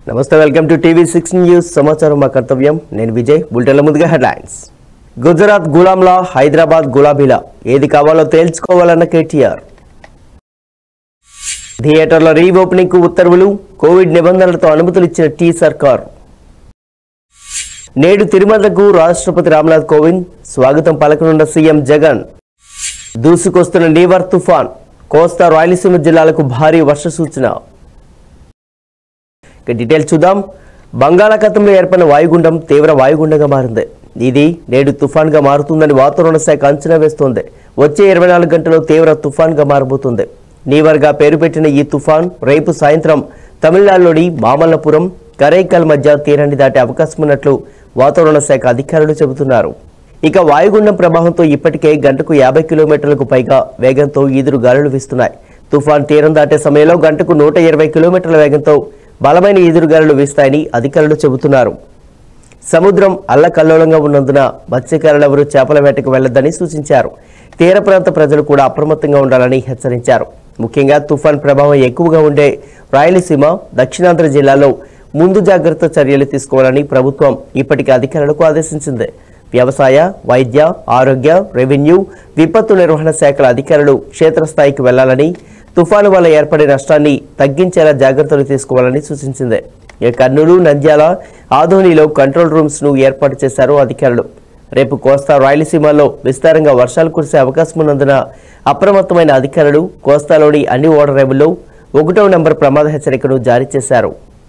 నమస్తే welcome to TV six news సమాచారం మా కర్తవ్యం నేను విజయ్ బులెటిన్ల ముందుగా హెడ్లైన్స్ గుజరాత్ గులాంలా హైదరాబాద్ గులాబీలా ఏది కావాలో తేల్చుకోవాలన్న కేటీఆర్ థియేటర్ల రీఓపెనింగ్ కు ఉత్తర్వులు కోవిడ్ నిబంధనలతో అనుమతులు ఇచ్చిన టీ సర్కార్ నేడు తిరుమలకు రాష్ట్రపతి రామ్నాథ్ కోవింద్ స్వాగతం పలకనున్న సీఎం జగన్ దూసుకొస్తున్న నీవర్ తుఫాన్ కోస్తా రాయలసీమ జిల్లాలకు భారీ వర్ష సూచన ఇక డీటెయిల్స్ చూద్దాం బంగాళాఖాతంలో ఏర్పడిన వాయుగుండం తీవ్ర వాయుగుండంగా మారింది ఇది నేడు తుఫాన్గా మారుతుందని వాతావరణ శాఖ అంచనా వేస్తోంది వచ్చే ఇరవై నాలుగు గంటల్లో తీవ్ర తుఫాన్గా మారబోతుంది నీవర్గా పేరు పెట్టిన ఈ తుఫాన్ రేపు సాయంత్రం తమిళనాడులోని మామల్లపురం కరైకల్ మధ్య తీరాన్ని దాటే అవకాశం ఉన్నట్లు వాతావరణ శాఖ అధికారులు చెబుతున్నారు ఇక వాయుగుండం ప్రభావంతో ఇప్పటికే గంటకు యాభై కిలోమీటర్లకు పైగా వేగంతో ఈదురు గాలులు వీస్తున్నాయి తుఫాన్ తీరం దాటే సమయంలో గంటకు నూట ఇరవై కిలోమీటర్ల వేగంతో బలమైన ఈదురుగాలులు వీస్తాయని అధికారులు చెబుతున్నారు సముద్రం అల్లకల్లోలంగా ఉన్నందున మత్స్యకారులు ఎవరూ చేపల వేటకు వెళ్లొద్దని సూచించారు తీర ప్రాంత ప్రజలు కూడా అప్రమత్తంగా ఉండాలని హెచ్చరించారు ముఖ్యంగా తుఫాన్ ప్రభావం ఎక్కువగా ఉండే రాయలసీమ దక్షిణాంధ్ర జిల్లాలో ముందు జాగ్రత్త చర్యలు తీసుకోవాలని ప్రభుత్వం ఇప్పటికే అధికారులకు ఆదేశించింది వ్యవసాయ వైద్య ఆరోగ్య రెవెన్యూ విపత్తు నిర్వహణ శాఖల అధికారులు క్షేత్రస్థాయికి వెళ్లాలని తుఫాను వల్ల ఏర్పడే నష్టాన్ని తగ్గించేలా జాగ్రత్తలు తీసుకోవాలని సూచించింది ఇక కర్నూలు నంద్యాల ఆదోనిలో కంట్రోల్ రూమ్స్ ను ఏర్పాటు చేశారు అధికారులు రేపు కోస్తా రాయలసీమలో విస్తారంగా వర్షాలు కురిసే అవకాశం ఉన్నందున అప్రమత్తమైన అధికారులు కోస్తాలోని అన్ని ఓడరేవుల్లో ఒకటో నెంబర్ ప్రమాద హెచ్చరికను జారీ చేశారు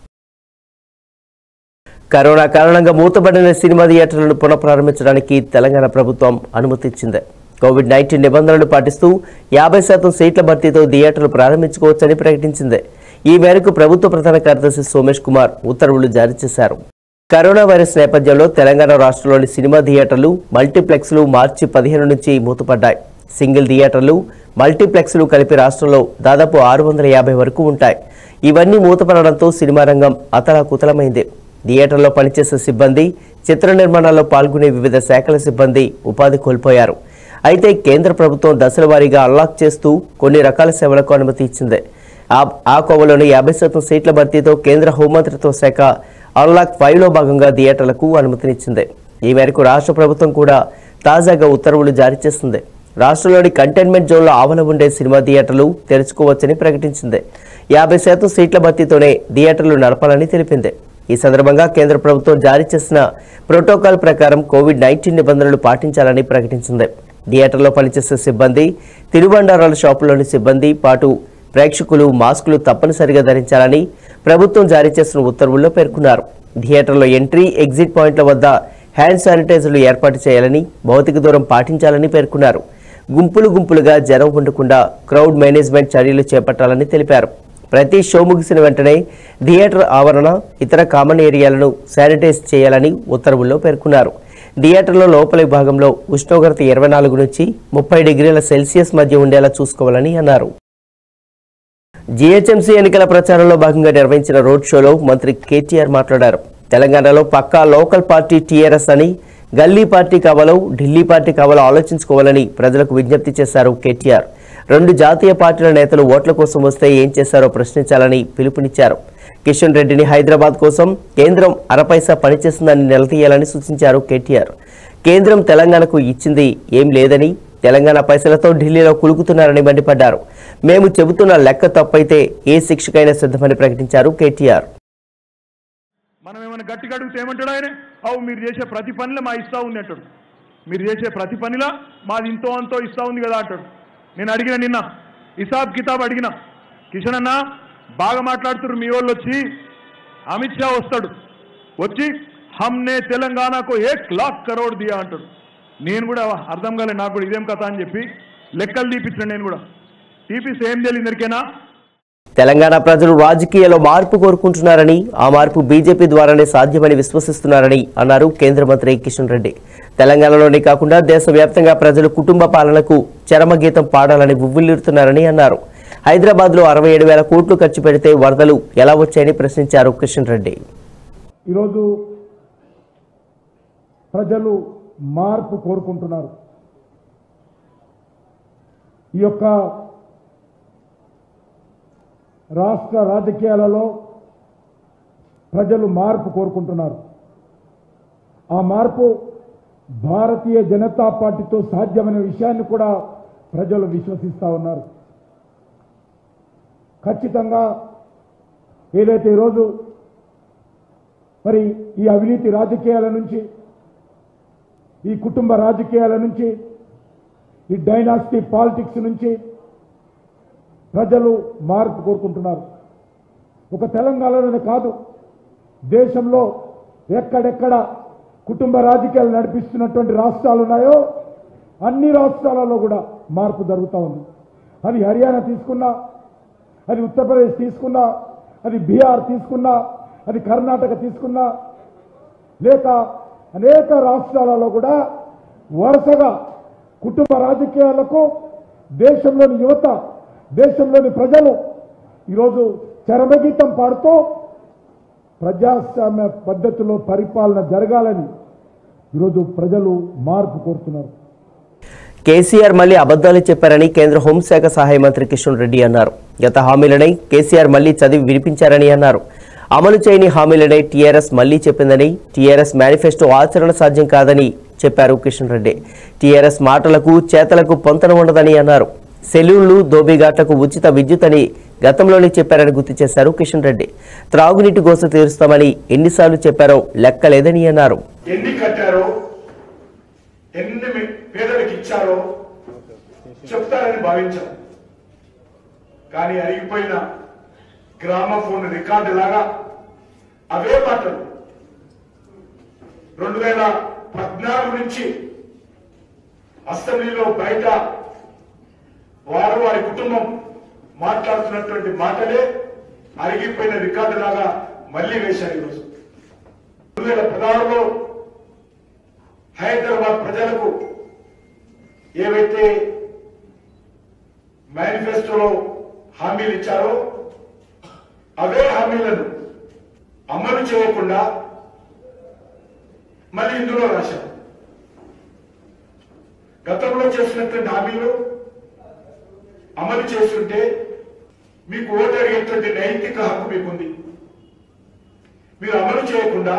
కరోనా కారణంగా మూతపడిన సినిమా థియేటర్లను పునఃప్రారంభించడానికి తెలంగాణ ప్రభుత్వం అనుమతి ఇచ్చింది కోవిడ్ నైన్టీన్ నిబంధనలు పాటిస్తూ యాభై శాతం సీట్ల భర్తీతో థియేటర్లు ప్రారంభించుకోవచ్చని ప్రకటించింది ఈ మేరకు ప్రభుత్వ ప్రధాన కార్యదర్శి సోమేష్ కుమార్ ఉత్తర్వులు జారీ చేశారు కరోనా వైరస్ నేపథ్యంలో తెలంగాణ రాష్ట్రంలోని సినిమా థియేటర్లు మల్టీప్లెక్స్లు మార్చి పదిహేను నుంచి మూతపడ్డాయి సింగిల్ థియేటర్లు మల్టీప్లెక్స్లు కలిపి రాష్ట్రంలో దాదాపు ఆరు వందల యాభై వరకు ఉంటాయి ఇవన్నీ మూతపడడంతో సినిమా రంగం అతలాకుతలమైంది థియేటర్లో పనిచేసే సిబ్బంది చిత్ర నిర్మాణాల్లో పాల్గొనే వివిధ శాఖల సిబ్బంది ఉపాధి కోల్పోయారు అయితే కేంద్ర ప్రభుత్వం దశల వారీగా అన్లాక్ చేస్తూ కొన్ని రకాల సేవలకు అనుమతి ఇచ్చింది ఆ- ఆ కోవలోని యాభై శాతం సీట్ల భర్తీతో కేంద్ర హోంమంత్రిత్వ శాఖ అన్లాక్ ఫైవ్ లో భాగంగా థియేటర్లకు అనుమతినిచ్చింది ఈ మేరకు రాష్ట్ర ప్రభుత్వం కూడా తాజాగా ఉత్తర్వులు జారీ చేసింది రాష్ట్రంలోని కంటైన్మెంట్ జోన్లో ఆవల ఉండే సినిమా థియేటర్లు తెరుచుకోవచ్చని ప్రకటించింది యాభై శాతం సీట్ల భర్తీతోనే థియేటర్లు నడపాలని తెలిపింది ఈ సందర్భంగా కేంద్ర ప్రభుత్వం జారీ చేసిన ప్రోటోకాల్ ప్రకారం కోవిడ్ నైన్టీన్ నిబంధనలు పాటించాలని ప్రకటించింది థియేటర్లో పనిచేసే సిబ్బంది తినుబండారాల షాపులోని సిబ్బంది పాటు ప్రేక్షకులు మాస్కులు తప్పనిసరిగా ధరించాలని ప్రభుత్వం జారీ చేసిన ఉత్తర్వుల్లో పేర్కొన్నారు థియేటర్లో ఎంట్రీ ఎగ్జిట్ పాయింట్ల వద్ద హ్యాండ్ శానిటైజర్లు ఏర్పాటు చేయాలని భౌతిక దూరం పాటించాలని పేర్కొన్నారు గుంపులు గుంపులుగా జనం ఉండకుండా క్రౌడ్ మేనేజ్మెంట్ చర్యలు చేపట్టాలని తెలిపారు ప్రతి షో ముగిసిన వెంటనే థియేటర్ ఆవరణ ఇతర కామన్ ఏరియాలను శానిటైజ్ చేయాలని ఉత్తర్వుల్లో పేర్కొన్నారు థియేటర్లో లోపలి భాగంలో ఉష్ణోగ్రత ఇరవై నాలుగు నుంచి ముప్పై డిగ్రీల సెల్సియస్ మధ్య ఉండేలా చూసుకోవాలని అన్నారు జీహెచ్ఎంసీ ఎన్నికల ప్రచారంలో భాగంగా నిర్వహించిన రోడ్ షోలో మంత్రి కేటీఆర్ మాట్లాడారు తెలంగాణలో పక్కా లోకల్ పార్టీ టీఆర్ఎస్ అని గల్లీ పార్టీ కావాలో ఢిల్లీ పార్టీ కావాలో ఆలోచించుకోవాలని ప్రజలకు విజ్ఞప్తి చేశారు కేటీఆర్ రెండు జాతీయ పార్టీల నేతలు ఓట్ల కోసం వస్తే ఏం చేశారో ప్రశ్నించాలని పిలుపునిచ్చారు కిషన్ రెడ్డిని హైదరాబాద్ కోసం కేంద్రం అరపైసా పనిచేస్తుందని నిలదీయాలని సూచించారు కేటీఆర్ కేంద్రం తెలంగాణకు ఇచ్చింది ఏం లేదని తెలంగాణ పైసలతో ఢిల్లీలో కులుకుతున్నారని మండిపడ్డారు మేము చెబుతున్న లెక్క తప్పైతే ఏ శిక్షకైనా సిద్ధమని ప్రకటించారు కేటీఆర్ మనం ఏమైనా గట్టిగా అడిగితే ఏమంటాడు ఆయన అవు మీరు చేసే ప్రతి పనిలో మా ఇస్తా ఉంది అంటాడు మీరు చేసే ప్రతి పనిలో మాది ఇంతో అంతో ఇస్తా ఉంది కదా అంటాడు నేను అడిగిన నిన్న హిసాబ్ కితాబ్ అడిగిన కిషన్ అన్న బాగా మాట్లాడుతున్నారు మీ వాళ్ళు వచ్చి అమిత్ షా వస్తాడు వచ్చి హమ్నే తెలంగాణకు ఏక్ లాక్ కరోడ్ దియా అంటాడు నేను కూడా అర్థం కాలేదు నాకు కూడా ఇదేం కథ అని చెప్పి లెక్కలు తీపించాను నేను కూడా తీపిస్తే ఏం తెలియదు అందరికైనా తెలంగాణ ప్రజలు రాజకీయాల్లో మార్పు కోరుకుంటున్నారని ఆ మార్పు బీజేపీ ద్వారానే సాధ్యమని విశ్వసిస్తున్నారని అన్నారు కేంద్ర మంత్రి కిషన్ రెడ్డి తెలంగాణలోనే కాకుండా దేశవ్యాప్తంగా ప్రజలు కుటుంబ పాలనకు చరమగీతం పాడాలని ఉవ్విల్లుతున్నారని అన్నారు హైదరాబాద్లో అరవై ఏడు వేల కోట్లు ఖర్చు పెడితే వరదలు ఎలా వచ్చాయని ప్రశ్నించారు కిషన్ రెడ్డి ఈరోజు ప్రజలు మార్పు కోరుకుంటున్నారు ఈ యొక్క రాష్ట్ర రాజకీయాలలో ప్రజలు మార్పు కోరుకుంటున్నారు ఆ మార్పు భారతీయ జనతా పార్టీతో సాధ్యమైన విషయాన్ని కూడా ప్రజలు విశ్వసిస్తూ ఉన్నారు ఖచ్చితంగా ఏదైతే ఈరోజు మరి ఈ అవినీతి రాజకీయాల నుంచి ఈ కుటుంబ రాజకీయాల నుంచి ఈ డైనాసిటీ పాలిటిక్స్ నుంచి ప్రజలు మార్పు కోరుకుంటున్నారు ఒక తెలంగాణలోనే కాదు దేశంలో ఎక్కడెక్కడ కుటుంబ రాజకీయాలు నడిపిస్తున్నటువంటి రాష్ట్రాలు ఉన్నాయో అన్ని రాష్ట్రాలలో కూడా మార్పు జరుగుతూ ఉంది అది హర్యానా తీసుకున్నా అది ఉత్తరప్రదేశ్ తీసుకున్నా అది బీహార్ తీసుకున్నా అది కర్ణాటక తీసుకున్నా లేక అనేక రాష్ట్రాలలో కూడా వరుసగా కుటుంబ రాజకీయాలకు దేశంలోని యువత దేశంలోని ప్రజలు ఈరోజు చరమగీతం పాడుతూ ప్రజాస్వామ్య పద్ధతిలో పరిపాలన జరగాలని ఈరోజు ప్రజలు మార్పు కోరుతున్నారు కేసీఆర్ మళ్లీ అబద్ధాలు చెప్పారని కేంద్ర హోంశాఖ సహాయ మంత్రి కిషన్ రెడ్డి అన్నారు గత హామీలనే కేసీఆర్ మళ్లీ చదివి వినిపించారని అన్నారు అమలు చేయని హామీలనే టీఆర్ఎస్ మళ్లీ చెప్పిందని టీఆర్ఎస్ మేనిఫెస్టో ఆచరణ సాధ్యం కాదని చెప్పారు కిషన్ రెడ్డి టీఆర్ఎస్ మాటలకు చేతలకు పొంతన ఉండదని అన్నారు సెలూన్లు దోబిఘాట్లకు ఉచిత విద్యుత్ అని గతంలోనే చెప్పారని గుర్తు చేశారు కిషన్ రెడ్డి త్రాగునీటి గోస తీరుస్తామని ఎన్నిసార్లు చెప్పారో లెక్కలేదని అన్నారు ఎన్ని కట్టారో ఎన్ని మీ- పేదలకు ఇచ్చారో చెప్తారని భావించాం కానీ అరిగిపోయిన గ్రామఫోన్ రికార్డు లాగా అవే మాటలు రెండు వేల పద్నాలుగు నుంచి అసెంబ్లీలో బయట వారు వారి కుటుంబం మాట్లాడుతున్నటువంటి మాటలే అరిగిపోయిన రికార్డు లాగా మళ్ళీ వేశారు ఈరోజు రెండు వేల పదహారులో హైదరాబాద్ ప్రజలకు ఏవైతే మేనిఫెస్టోలో హామీలు ఇచ్చారో అవే హామీలను అమలు చేయకుండా మళ్ళీ ఇందులో రాశారు గతంలో చేసినటువంటి హామీలు అమలు చేస్తుంటే మీకు ఓటు అడిగేటువంటి నైతిక హక్కు మీకుంది మీరు అమలు చేయకుండా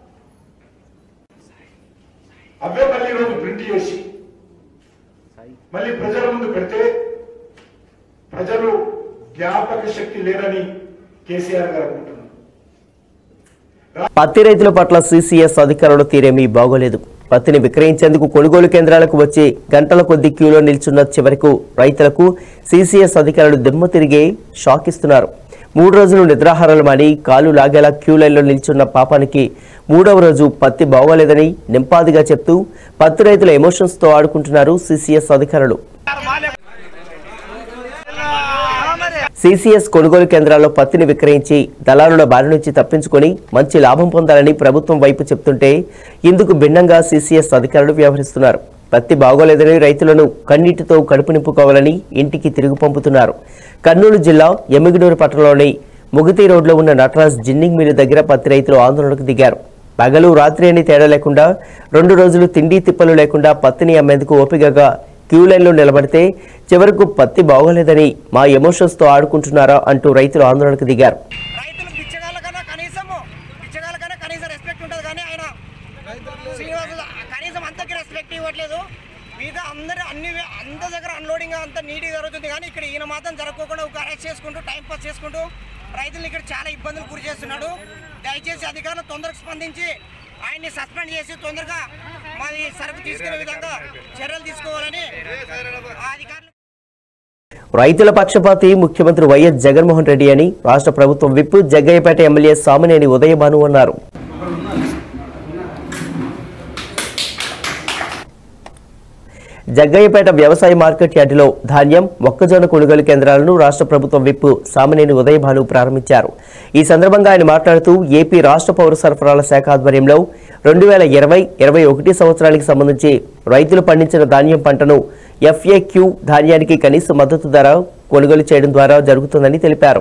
అవే మళ్ళీ ఈరోజు ప్రింట్ చేసి మళ్ళీ ప్రజల ముందు పెడితే ప్రజలు జ్ఞాపక శక్తి లేరని కేసీఆర్ గారు అనుకుంటున్నారు పత్తి రైతుల పట్ల సీసీఎస్ అధికారుల తీరేమీ బాగోలేదు పత్తిని విక్రయించేందుకు కొనుగోలు కేంద్రాలకు వచ్చి గంటల కొద్ది క్యూలో నిల్చున్న చివరకు రైతులకు సీసీఎస్ అధికారులు దిమ్మ తిరిగే షాక్ ఇస్తున్నారు మూడు రోజులు నిద్రాహారాలు మాని కాలు లాగేలా క్యూ లైన్లో నిల్చున్న పాపానికి మూడవ రోజు పత్తి బాగోలేదని నింపాదిగా చెప్తూ పత్తి రైతుల ఎమోషన్స్తో ఆడుకుంటున్నారు సీసీఎస్ అధికారులు సీసీఎస్ కొనుగోలు కేంద్రాల్లో పత్తిని విక్రయించి దళారుల బారి నుంచి తప్పించుకొని మంచి లాభం పొందాలని ప్రభుత్వం వైపు చెప్తుంటే ఇందుకు భిన్నంగా సీసీఎస్ అధికారులు వ్యవహరిస్తున్నారు పత్తి బాగోలేదని రైతులను కన్నీటితో కడుపు నింపుకోవాలని ఇంటికి తిరుగు పంపుతున్నారు కర్నూలు జిల్లా ఎమ్మిగనూరు పట్టణంలోని ముగితి రోడ్లో ఉన్న నటరాజ్ జిన్నింగ్ మిల్లు దగ్గర పత్తి రైతులు ఆందోళనకు దిగారు పగలు రాత్రి అని తేడా లేకుండా రెండు రోజులు తిండి తిప్పలు లేకుండా పత్తిని అమ్మేందుకు ఓపికగా క్యూ లైన్లో నిలబడితే చివరకు పత్తి బాగోలేదని మా ఎమోషన్స్తో ఆడుకుంటున్నారా అంటూ రైతులు ఆందోళనకు దిగారు రైతులు బిచ్చగాళ్ళ కన్నా కనీసము బిచ్చగాళ్ళ కన్నా కనీసం రెస్పెక్ట్ ఉంటుంది కానీ ఆయన శ్రీనివాసు కనీసం అంతకి రెస్పెక్ట్ ఇవ్వట్లేదు మిగతా అందరు అన్ని అందరి దగ్గర అన్లోడింగ్ అంత నీట్గా జరుగుతుంది కానీ ఇక్కడ ఈయన మాత్రం జరగకుండా ఒక అరెస్ట్ చేసుకుంటూ టైం పాస్ చేసుకుంటూ రైతులు ఇక్కడ చాలా ఇబ్బందులు గురి చేస్తున్నాడు దయచేసి అధికారులు తొందరగా స్పందించి ఆయన్ని సస్పెండ్ చేసి తొందరగా మాది సరుకు తీసుకునే విధంగా చర్యలు తీసుకోవాలని ఆ అధికారులు రైతుల పక్షపాతి ముఖ్యమంత్రి వైఎస్ జగన్మోహన్ రెడ్డి అని రాష్ట్ర ప్రభుత్వం విప్ జగ్గయ్యపేట ఎమ్మెల్యే సామినేని ఉదయభాను అన్నారు జగ్గయ్యపేట వ్యవసాయ మార్కెట్ యార్డులో ధాన్యం మొక్కజొన్న కొనుగోలు కేంద్రాలను రాష్ట్ర ప్రభుత్వం విప్ సామినేని ఉదయభాను ప్రారంభించారు ఈ సందర్భంగా ఆయన మాట్లాడుతూ ఏపీ రాష్ట్ర పౌర సరఫరాల శాఖ ఆధ్వర్యంలో రెండు వేల ఇరవై ఇరవై ఒకటి సంవత్సరానికి సంబంధించి రైతులు పండించిన ధాన్యం పంటను ఎఫ్ఏక్యూ ధాన్యానికి కనీస మద్దతు ధర కొనుగోలు చేయడం ద్వారా జరుగుతుందని తెలిపారు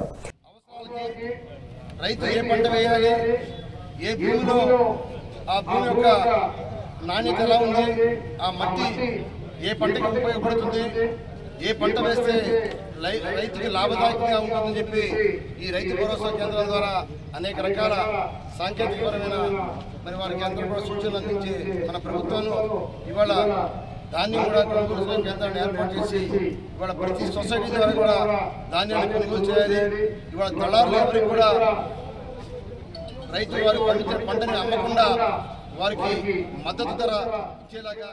రైతు ఏ పంట వేయాలి ఏ భూమిలో ఆ భూమి యొక్క నాణ్యత ఎలా ఉంది ఆ మట్టి ఏ పంటకి ఉపయోగపడుతుంది ఏ పంట వేస్తే రై- రైతుకి లాభదాయకంగా ఉంటుందని చెప్పి ఈ రైతు భరోసా కేంద్రాల ద్వారా అనేక రకాల సాంకేతికపరమైన మరి వారికి అందరూ కూడా సూచనలు అందించి మన ప్రభుత్వం ఇవాళ ధాన్యం కూడా కొనుగోలు చేసే కేంద్రాన్ని ఏర్పాటు చేసి ఇవాళ ప్రతి సొసైటీ ద్వారా కూడా ధాన్యాన్ని కొనుగోలు చేయాలి ఇవాళ దళారులు ఎవరికి కూడా రైతు వారు పండించిన పంటని అమ్మకుండా వారికి మద్దతు ధర ఇచ్చేలాగా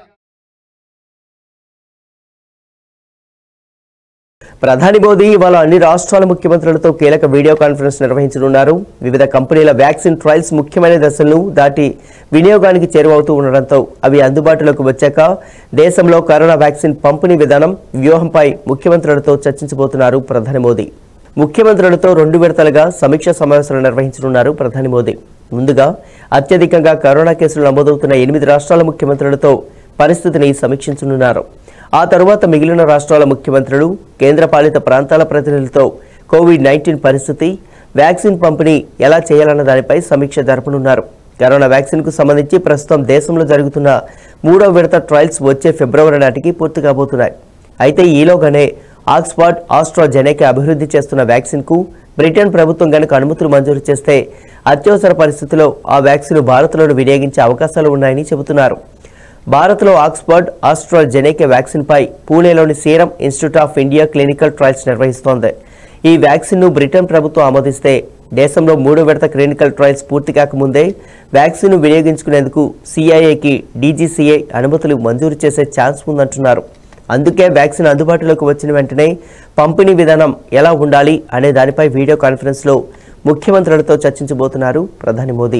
ప్రధాని మోదీ ఇవాళ అన్ని రాష్ట్రాల ముఖ్యమంత్రులతో కీలక వీడియో కాన్ఫరెన్స్ నిర్వహించనున్నారు వివిధ కంపెనీల వ్యాక్సిన్ ట్రయల్స్ ముఖ్యమైన దశలను దాటి వినియోగానికి చేరువవుతూ ఉండడంతో అవి అందుబాటులోకి వచ్చాక దేశంలో కరోనా వ్యాక్సిన్ పంపిణీ విధానం వ్యూహంపై ముఖ్యమంత్రులతో చర్చించబోతున్నారు ప్రధాని మోదీ ముఖ్యమంత్రులతో రెండు విడతలుగా సమీక్ష సమావేశాలు నిర్వహించనున్నారు ప్రధాని మోదీ ముందుగా అత్యధికంగా కరోనా కేసులు నమోదవుతున్న ఎనిమిది రాష్ట్రాల ముఖ్యమంత్రులతో పరిస్థితిని సమీక్షించనున్నారు ఆ తరువాత మిగిలిన రాష్ట్రాల ముఖ్యమంత్రులు కేంద్రపాలిత ప్రాంతాల ప్రతినిధులతో కోవిడ్ నైన్టీన్ పరిస్థితి వ్యాక్సిన్ పంపిణీ ఎలా చేయాలన్న దానిపై సమీక్ష జరపనున్నారు కరోనా వ్యాక్సిన్కు సంబంధించి ప్రస్తుతం దేశంలో జరుగుతున్న మూడో విడత ట్రయల్స్ వచ్చే ఫిబ్రవరి నాటికి పూర్తి కాబోతున్నాయి అయితే ఈలోగానే ఆక్స్ఫర్డ్ ఆస్ట్రాజెనెకా అభివృద్ధి చేస్తున్న వ్యాక్సిన్కు బ్రిటన్ ప్రభుత్వం గనుక అనుమతులు మంజూరు చేస్తే అత్యవసర పరిస్థితిలో ఆ వ్యాక్సిన్ భారత్లోనూ వినియోగించే అవకాశాలు ఉన్నాయని చెబుతున్నారు భారత్లో ఆక్స్ఫర్డ్ ఆస్ట్రాజెనెకా వ్యాక్సిన్పై పూణేలోని Serum Institute of India clinical trials నిర్వహిస్తోంది ఈ వ్యాక్సిన్ను బ్రిటన్ ప్రభుత్వం ఆమోదిస్తే దేశంలో మూడో విడత క్లినికల్ ట్రయల్స్ పూర్తి కాకముందే వ్యాక్సిన్ను వినియోగించుకునేందుకు సిఐఏకి డీజీసీఏ అనుమతులు మంజూరు చేసే ఛాన్స్ ఉందంటున్నారు అందుకే వ్యాక్సిన్ అందుబాటులోకి వచ్చిన వెంటనే పంపిణీ విధానం ఎలా ఉండాలి అనే దానిపై వీడియో కాన్ఫరెన్స్లో ముఖ్యమంత్రులతో చర్చించబోతున్నారు ప్రధాని మోదీ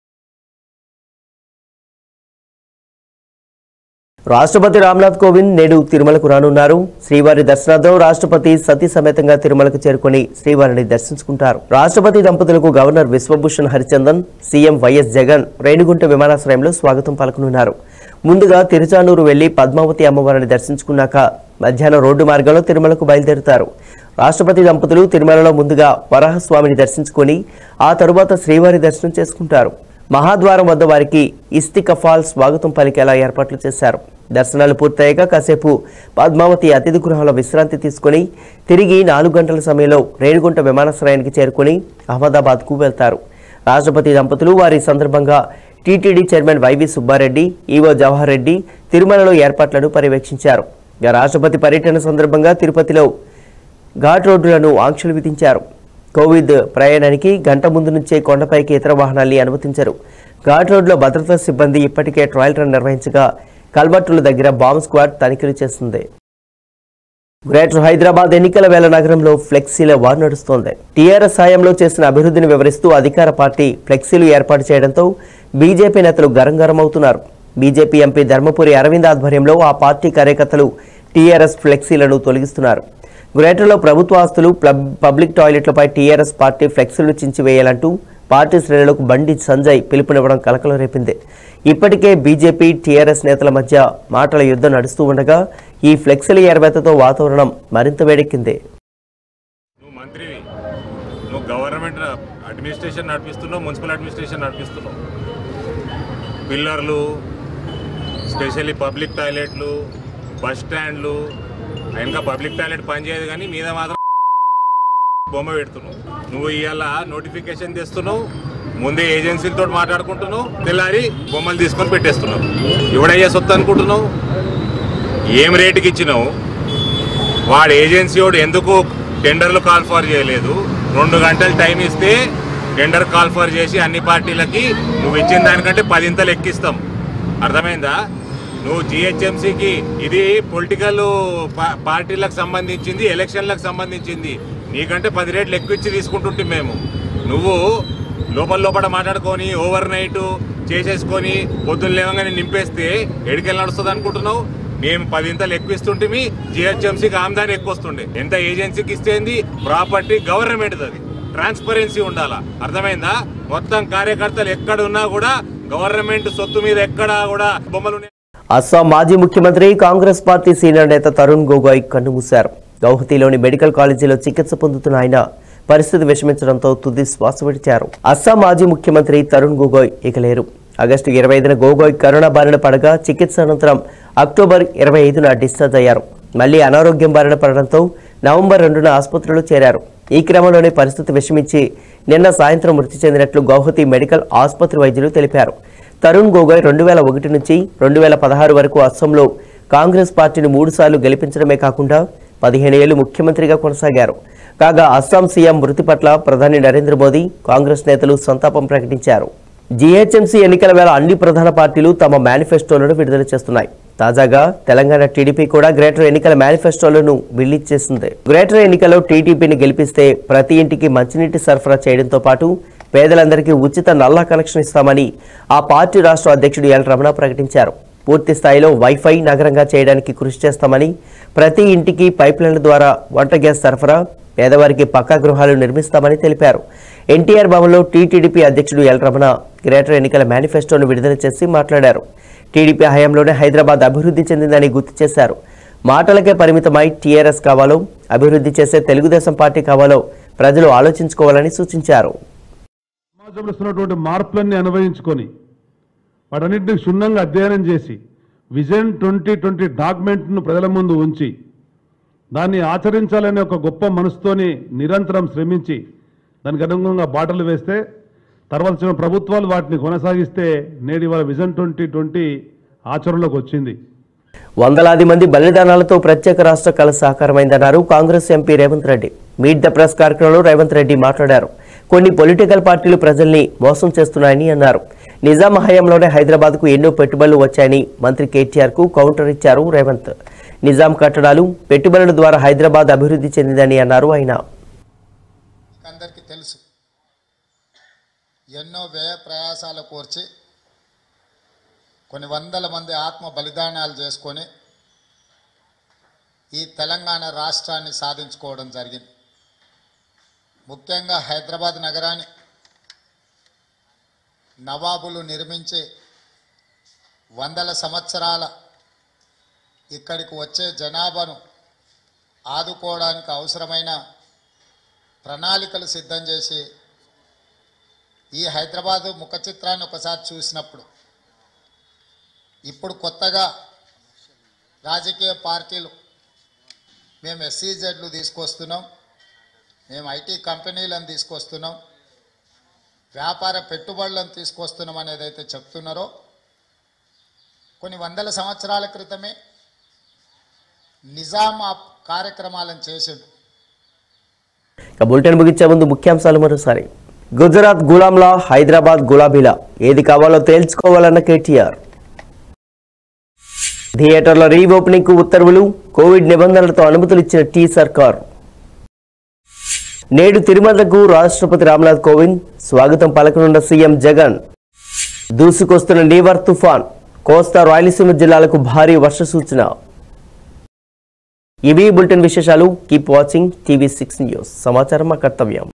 రాష్ట్రపతి రామ్నాథ్ కోవింద్ నేడు తిరుమలకు రానున్నారు శ్రీవారి దర్శనార్థం రాష్ట్రపతి సతీ సమేతంగా తిరుమలకు చేరుకుని శ్రీవారిని దర్శించుకుంటారు రాష్ట్రపతి దంపతులకు governor Biswabhusan Harichandan CM Y S Jagan Renigunta విమానాశ్రయంలో స్వాగతం పలకనున్నారు ముందుగా తిరుచానూరు వెళ్లి పద్మావతి అమ్మవారిని దర్శించుకున్నాక మధ్యాహ్నం రోడ్డు మార్గంలో తిరుమలకు బయలుదేరుతారు రాష్ట్రపతి దంపతులు తిరుమలలో ముందుగా వరాహస్వామిని దర్శించుకొని ఆ తరువాత శ్రీవారి దర్శనం చేసుకుంటారు మహాద్వారం వద్ద వారికి ఇస్తికఫాల్ స్వాగతం పలికేలా ఏర్పాట్లు చేశారు దర్శనాలు పూర్తయ్యాక కాసేపు పద్మావతి అతిథి గృహంలో విశ్రాంతి తీసుకుని తిరిగి నాలుగు గంటల సమయంలో రేణిగుంట విమానాశ్రయానికి చేరుకుని అహ్మదాబాద్కు వెళ్తారు రాష్ట్రపతి దంపతులు వారి సందర్భంగా TTD chairman Y V Subbareddy EO Jawahar Reddy తిరుమలలో ఏర్పాట్లను పర్యవేక్షించారు ఇక రాష్ట్రపతి పర్యటన సందర్భంగా తిరుపతిలో ఘాట్ రోడ్డులను ఆంక్షలు విధించారు కోవిడ్ ప్రయాణానికి గంట ముందు నుంచే కొండపైకి ఇతర వాహనాల్ని అనుమతించరు ఘాట్ రోడ్లో భద్రతా సిబ్బంది ఇప్పటికే ట్రయల్ రన్ నిర్వహించగా కల్వర్టుల దగ్గర బాంబ్ స్క్వాడ్ తనిఖీలు చేస్తుంది గ్రేటర్ హైదరాబాద్ ఎన్నికల వేళ నగరంలో ఫ్లెక్సీల వార్ నడుస్తోంది టీఆర్ఎస్ హయాంలో చేసిన అభివృద్ధిని వివరిస్తూ అధికార పార్టీ ఫ్లెక్సీలు ఏర్పాటు చేయడంతో బీజేపీ నేతలు గరంగరం అవుతున్నారు బీజేపీ ఎంపీ ధర్మపురి అరవింద్ ఆధ్వర్యంలో ఆ పార్టీ కార్యకర్తలు టీఆర్ఎస్ ఫ్లెక్సీలను తొలగిస్తున్నారు గ్రేటర్లో ప్రభుత్వ ఆస్తులు ప్లబ్- పబ్లిక్ టాయిలెట్లపై టీఆర్ఎస్ పార్టీ ఫ్లెక్సీలు చించివేయాలంటూ పార్టీ శ్రేణులకు బండి సంజయ్ పిలుపునివ్వడం కలకలం రేపింది ఇప్పటికే బీజేపీ టీఆర్ఎస్ నేతల మధ్య మాటల యుద్ధం నడుస్తూ ఉండగా ఈ ఫ్లెక్సీల ఏర్వేతతో వాతావరణం మరింత వేడెక్కింది నువ్వు మంత్రివి నువ్వు గవర్నమెంట్ అడ్మినిస్ట్రేషన్ నడిపిస్తున్నావు మున్సిపల్ అడ్మినిస్ట్రేషన్ నడిపిస్తున్నావు పిల్లర్లు స్పెషల్లీ పబ్లిక్ టాయిలెట్లు బస్ స్టాండ్లు ఇంకా పబ్లిక్ టాయిలెట్ పనిచేయదు కానీ మీద మాత్రం బొమ్మ పెడుతున్నావు నువ్వు ఇవాళ నోటిఫికేషన్ తెస్తున్నావు ముందే ఏజెన్సీలతో మాట్లాడుకుంటున్నావు తెల్లారి బొమ్మలు తీసుకొని పెట్టేస్తున్నావు ఎవడయ్యా సొత్తు అనుకుంటున్నావు ఏం రేటుకి ఇచ్చినావు వాడు ఏజెన్సీ వాడు ఎందుకు టెండర్లు కాల్ ఫర్ చేయలేదు రెండు గంటలు టైం ఇస్తే టెండర్ కాల్ ఫర్ చేసి అన్ని పార్టీలకి నువ్వు ఇచ్చిన దానికంటే పదింతలు ఎక్కిస్తాం అర్థమైందా నువ్వు జిహెచ్ఎంసీకి ఇది పొలిటికల్ పా- పార్టీలకు సంబంధించింది ఎలక్షన్లకు సంబంధించింది నీకంటే పది రేట్లు ఎక్కువ ఇచ్చి తీసుకుంటుంటే మేము నువ్వు లోపల లోపల మాట్లాడుకొని ఓవర్ నైట్ చేసేసుకొని పొద్దున్న లేవగానే నింపేస్తే ఎడికెళ్ళి నడుస్తుంది అనుకుంటున్నావు మేము పదింతలు ఎక్కువ ఇస్తుంటే జిహెచ్ఎంసీకి ఆమ్దాని ఎక్కువ వస్తుండే ఎంత ఏజెన్సీకి ఇస్తేంది ప్రాపర్టీ గవర్నమెంట్ అది ట్రాన్స్పరెన్సీ ఉండాలా అర్థమైందా మొత్తం కార్యకర్తలు ఎక్కడ ఉన్నా కూడా గవర్నమెంట్ సొత్తు మీద ఎక్కడ కూడా బొమ్మలు ఉన్నాయి. అస్సాం మాజీ ముఖ్యమంత్రి కాంగ్రెస్ పార్టీ సీనియర్ నేత తరుణ్ గొగోయ్ కన్నుమూశారు గౌహతిలోని మెడికల్ కాలేజీలో చికిత్స పొందుతున్న ఆయన పరిస్థితి విషమించడంతో తుది శ్వాస విడిచారు అస్సాం మాజీ ముఖ్యమంత్రి తరుణ్ గొగోయ్ ఇక లేరు ఆగస్టు ఇరవై ఐదున గొగోయ్ కరోనా బారిన పడగా చికిత్స అనంతరం అక్టోబర్ ఇరవై ఐదున డిశ్చార్జ్ అయ్యారు మళ్లీ అనారోగ్యం బారిన పడడంతో నవంబర్ రెండున ఆసుపత్రిలో చేరారు ఈ క్రమంలోనే పరిస్థితి విషమించి నిన్న సాయంత్రం మృతి చెందినట్లు గౌహతి మెడికల్ ఆసుపత్రి వైద్యులు తెలిపారు తరుణ్ గొగోయ్ రెండు వేల ఒకటి నుంచి రెండు వేల పదహారు వరకు అస్సాంలో కాంగ్రెస్ పార్టీని మూడుసార్లు గెలిపించడమే కాకుండా పదిహేను ఏళ్లు ముఖ్యమంత్రిగా కొనసాగారు కాగా అస్సాం సీఎం మృతి పట్ల ప్రధాని నరేంద్ర మోదీ కాంగ్రెస్ నేతలు సంతాపం ప్రకటించారు జీహెచ్ఎంసీ ఎన్నికల వేళ అన్ని ప్రధాన పార్టీలు తమ మేనిఫెస్టోలను విడుదల చేస్తున్నాయి తాజాగా తెలంగాణ టీడీపీ కూడా గ్రేటర్ ఎన్నికల మేనిఫెస్టోలను రిలీజ్ చేసింది గ్రేటర్ ఎన్నికల్లో టీడీపీని గెలిపిస్తే ప్రతి ఇంటికి మంచినీటి సరఫరా చేయడంతో పాటు పేదలందరికీ ఉచిత నల్లా కనెక్షన్ ఇస్తామని ఆ పార్టీ రాష్ట్ర అధ్యక్షుడు ఎల్ రమణ ప్రకటించారు పూర్తి స్థాయిలో వైఫై నగరంగా చేయడానికి కృషి చేస్తామని ప్రతి ఇంటికి పైప్లైన్ల ద్వారా వంట గ్యాస్ సరఫరా పేదవారికి పక్కా గృహాలు నిర్మిస్తామని తెలిపారు ఎన్టీఆర్ భవన్లో టీటీడీపీ అధ్యక్షుడు ఎల్ రమణ గ్రేటర్ ఎన్నికల మేనిఫెస్టోను విడుదల చేసి మాట్లాడారు టీడీపీ హయాంలోనే హైదరాబాద్ అభివృద్ధి చెందిందని గుర్తు చేశారు మాటలకే పరిమితమై టీఆర్ఎస్ కావాలో అభివృద్ధి చేసే తెలుగుదేశం పార్టీ కావాలో ప్రజలు ఆలోచించుకోవాలని సూచించారు సమాజంలో వస్తున్నటువంటి మార్పులన్నీ అనుభవించుకొని వాటన్నింటినీ క్షుణ్ణంగా అధ్యయనం చేసి విజన్ ట్వంటీ ట్వంటీ డాక్యుమెంట్ను ప్రజల ముందు ఉంచి దాన్ని ఆచరించాలనే ఒక గొప్ప మనసుతోని నిరంతరం శ్రమించి దానికి అనుగుణంగా బాటలు వేస్తే తర్వాత వచ్చిన ప్రభుత్వాలు వాటిని కొనసాగిస్తే నేడు ఇవాళ విజన్ ట్వంటీ ట్వంటీ ఆచరణలోకి వచ్చింది వందలాది మంది బలిదానాలతో ప్రత్యేక రాష్ట్ర కళ సాకారమైందన్నారు Congress MP Revanth Reddy meet the press కార్యక్రమంలో రేవంత్ రెడ్డి మాట్లాడారు కొన్ని పొలిటికల్ పార్టీలు ప్రజల్ని మోసం చేస్తున్నాయని అన్నారు నిజాం హయాంలోనే హైదరాబాద్కు ఎన్నో పెట్టుబడులు వచ్చాయని మంత్రి కేటీఆర్ కు కౌంటర్ ఇచ్చారు రేవంత్ నిజాం కట్టడాలు పెట్టుబడుల ద్వారా హైదరాబాద్ అభివృద్ధి చెందిందని అన్నారు ఆయన అందరికీ తెలుసు ఎన్నో వ్యయ ప్రయాసాలు కోర్చి కొన్ని వందల మంది ఆత్మ బలిదానాలు చేసుకొని ఈ తెలంగాణ రాష్ట్రాన్ని సాధించుకోవడం జరిగింది ముఖ్యంగా హైదరాబాద్ నగరాన్ని నవాబులు నిర్మించి వందల సంవత్సరాల ఇక్కడికి వచ్చే జనాభాను ఆదుకోవడానికి అవసరమైన ప్రణాళికలు సిద్ధం చేసి ఈ హైదరాబాదు ముఖ చిత్రాన్ని ఒకసారి చూసినప్పుడు ఇప్పుడు కొత్తగా రాజకీయ పార్టీలు మేము ఎస్సీజెడ్లు తీసుకొస్తున్నాం మేము ఐటీ కంపెనీలను తీసుకొస్తున్నాం వ్యాపార పెట్టుబడులను తీసుకొస్తున్నాం అనేది అయితే చెప్తున్నారో కొన్ని వందల సంవత్సరాల క్రితమే నిజాం ఆ కార్యక్రమాలను చేసిండు ఇక బులెటిన్ ముగించే ముందు ముఖ్యాంశాలు మరోసారి గుజరాత్ గులాంలా హైదరాబాద్ గులాబీలా ఏది కావాలో తేల్చుకోవాలన్న కేటీఆర్ థియేటర్ల రీఓపెనింగ్ కు ఉత్తర్వులు కోవిడ్ నిబంధనలతో అనుమతులు ఇచ్చిన టీ సర్కార్ నేడు తిరుమలకు రాష్ట్రపతి రామ్నాథ్ కోవింద్ స్వాగతం పలకనున్న సీఎం జగన్ దూసుకొస్తున్న నీవర్ తుఫాన్ కోస్తా రాయలసీమ జిల్లాలకు భారీ వర్ష సూచన ఇవి బులెటిన్ విశేషాలు keep watching TV six news సమాచారం మా కర్తవ్యం